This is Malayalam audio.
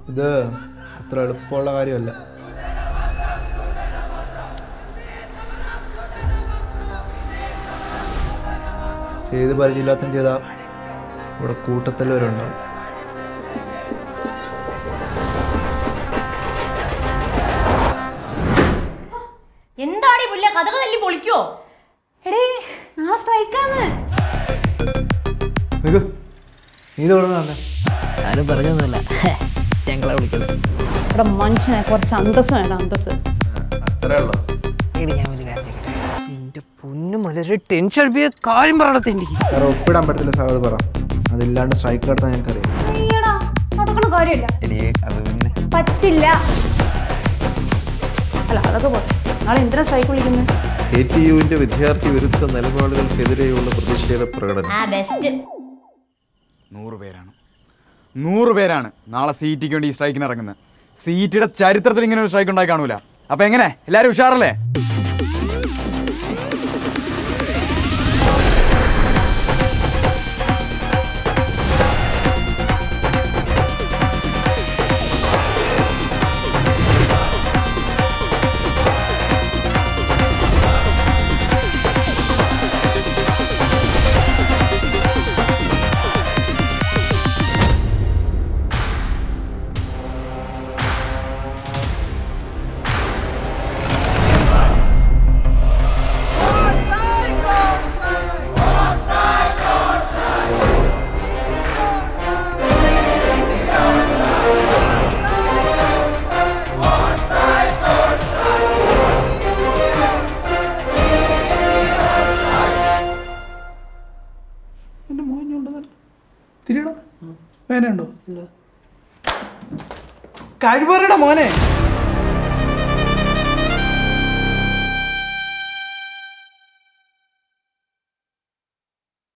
ഇത് അത്ര എളുപ്പമുള്ള കാര്യമല്ല ചെയ്ത് പരിചയമില്ലാത്തം ചെയ്താൽ ഇവിടെ കൂട്ടത്തിൽ വരെ ഉണ്ടാവും എന്താടി പുല്ല കഥക തല്ലി പൊളിക്കോ എടേ നാളെ സ്ട്രൈക്കാന്ന് നിക്ക്. നീ ഇത് എവിടെ നിന്നാ? ആരും പറഞ്ഞൊന്നുമല്ല ഞങ്ങളെ വിളിക്കുന്നത് ഇവിടെ മനുഷ്യനെ കുറച്ച് അന്തസ് വേണ്ട അന്തസ് അത്രേ ഉള്ളൂ എടി ഞാൻ ഒരു കാര്യം ചോദിക്കട്ടെ എന്റെ പൊന്നു മലര് ടെൻഷൻ അടിപ്പിയ കാര്യം പറയണത്തെ എനിക്ക് സാർ ഒപ്പിടാൻ പറ്റത്തില്ല സാർ അത് പറ അതില്ലാണ്ട് സ്ട്രൈക്ക് നടത്താൻ ഞങ്ങൾക്കറിയാം അയ്യടാ നടക്കണ കാര്യമില്ല എടി അത് പിന്നെ പറ്റില്ല അല്ല അതൊക്കെ പോട്ടെ നാളെ എന്തിനാ സ്ട്രൈക്ക് വിളിക്കുന്നത് കെ ടി യുവിന്റെ വിദ്യാർത്ഥി വിരുദ്ധ നിലപാടുകൾക്കെതിരെയുള്ള പ്രതിഷേധ പ്രകടനം ആ ബെസ്റ്റ് നൂറ് പേരാണ് നൂറ് പേരാണ് നാളെ സീറ്റിക്ക് വേണ്ടി ഈ സ്ട്രൈക്കിന് ഇറങ്ങുന്നത് സീറ്റിയുടെ ചരിത്രത്തിൽ ഇങ്ങനെ ഒരു സ്ട്രൈക്ക് ഉണ്ടായി കാണൂല അപ്പൊ എങ്ങനെ എല്ലാരും ഉഷാറല്ലേ തിരിയടാ വേനയുണ്ടോ കഴിവറയുടെ മോനെ